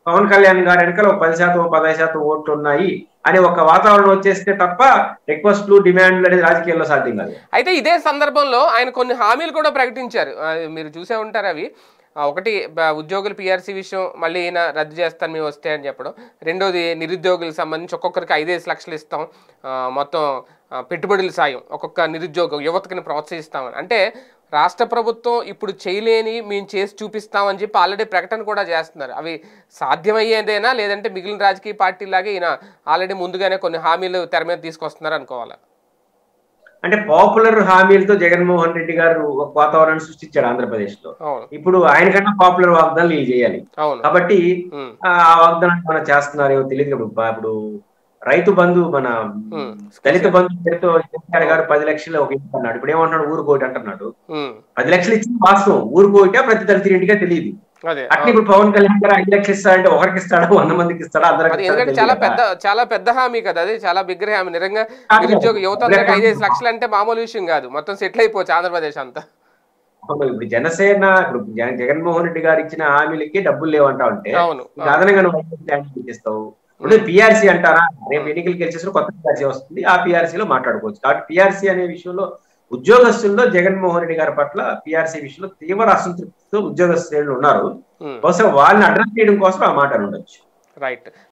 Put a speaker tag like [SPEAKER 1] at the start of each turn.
[SPEAKER 1] పవన్ కళ్యాణ్ గారి వెనకాల ఒక పది శాతం పదహైదు శాతం ఓట్లు ఉన్నాయి అని ఒక వాతావరణం వచ్చేస్తే తప్ప రిక్వెస్ట్లు డిమాండ్లు అనేది రాజకీయాల్లో సాధ్యం కాదు
[SPEAKER 2] అయితే ఇదే సందర్భంలో ఆయన కొన్ని హామీలు కూడా ప్రకటించారు ఆ, మీరు చూసే ఉంటారు అవి ఆ, ఒకటి బ- ఉద్యోగుల పిఆర్సీ విషయం మళ్ళీ ఈయన రద్దు చేస్తాను మేము వస్తే అని చెప్పడం రెండోది నిరుద్యోగులకు సంబంధించి ఒక్కొక్కరికి ఐదేసి లక్షలు ఇస్తాం ఆ, మొత్తం ఆ, పెట్టుబడుల సాయం ఒక్కొక్క నిరుద్యోగ యువతకిని ప్రోత్సహిస్తామని అంటే రాష్ట్ర ప్రభుత్వం ఇప్పుడు చేయలేని మేము చేసి చూపిస్తామని చెప్పి ఆల్రెడీ ప్రకటన కూడా చేస్తున్నారు అవి సాధ్యమయ్యేదేనా లేదంటే మిగిలిన రాజకీయ పార్టీలాగే ఈయన ఆల్రెడీ ముందుగానే కొన్ని హామీలు తెర మీద తీసుకొస్తున్నారు అనుకోవాలా
[SPEAKER 1] అంటే పాపులర్ హామీలతో జగన్మోహన్ రెడ్డి గారు ఒక వాతావరణాన్ని సృష్టించాడు ఆంధ్రప్రదేశ్ లో
[SPEAKER 2] అవును
[SPEAKER 1] ఇప్పుడు ఆయన కన్నా పాపులర్ వాగ్దానాలు వీళ్ళు చేయాలి
[SPEAKER 2] అవును
[SPEAKER 1] కాబట్టి
[SPEAKER 2] ఉమ్,
[SPEAKER 1] ఆ వాగ్దానాలు మనం చేస్తున్నారేమో తెలియదు ఇప్పుడు బా- ఇప్పుడు రైతు బంధు మన
[SPEAKER 2] ఉమ్,
[SPEAKER 1] దళిత బంధు పేరుతో కేసీఆర్ గారు పది లక్షలు ఒక ఇంటి అన్నాడు ఇప్పుడు ఏమంటున్నాడు ఊరు కోటి అంటున్నాడు
[SPEAKER 2] ఉమ్,
[SPEAKER 1] పది లక్షలు ఇచ్చింది వాస్తవం ఊరు కోట ప్రతి దళిత ఇంటిగా తెలియదు
[SPEAKER 2] అదే
[SPEAKER 1] అట్లా ఇప్పుడు పవన్ కళ్యాణ్ గారు ఐదు లక్షలు ఇస్తాడంటే ఒకరికి ఇస్తాడా వంద మందికి ఇస్తాడా
[SPEAKER 2] అది
[SPEAKER 1] అందరికి
[SPEAKER 2] ఎందుకంటే చాలా పెద్ద చాలా పెద్ద హామీ కదా అది చాలా బిగ్గర హామీ నిజంగా నిరుద్యోగ యువత అందరికి ఐదేసి లక్షలు అంటే మామూలు విషయం కాదు మొత్తం సెటిల్ అయిపోవచ్చు ఆంధ్రప్రదేశ్ అంతా
[SPEAKER 1] ఇప్పుడు జనసేన ఇప్పుడు జగన్- జగన్మోహన్ రెడ్డి గారు ఇచ్చిన హామీలకి డబ్బులు లేవంటా ఉంటే
[SPEAKER 2] అవును
[SPEAKER 1] ఇంకా అదనంగా నువ్వు ఐదు ప్లాన్ ఇస్తావు ఇప్పుడు పిఆర్సీ అంటారా రేపు ఎన్నికలు గెలిచేసిన కొత్త పిఆర్సీ వస్తుంది ఆ పిఆర్సీ లో మాట్లాడుకోవచ్చు కాబట్టి పిఆర్సీ అనే విషయంలో ఉద్యోగస్తుల్లో జగన్మోహన్ రెడ్డి గారి పట్ల పిఆర్సీ విషయంలో తీవ్ర అసంతృప్తితో ఉద్యోగస్తులు ఉన్నారు
[SPEAKER 2] ఉమ్,
[SPEAKER 1] బహుశా వాళ్ళని అడ్రస్ చేయడం కోసం ఆ మాట ఉండొచ్చు
[SPEAKER 2] రైట్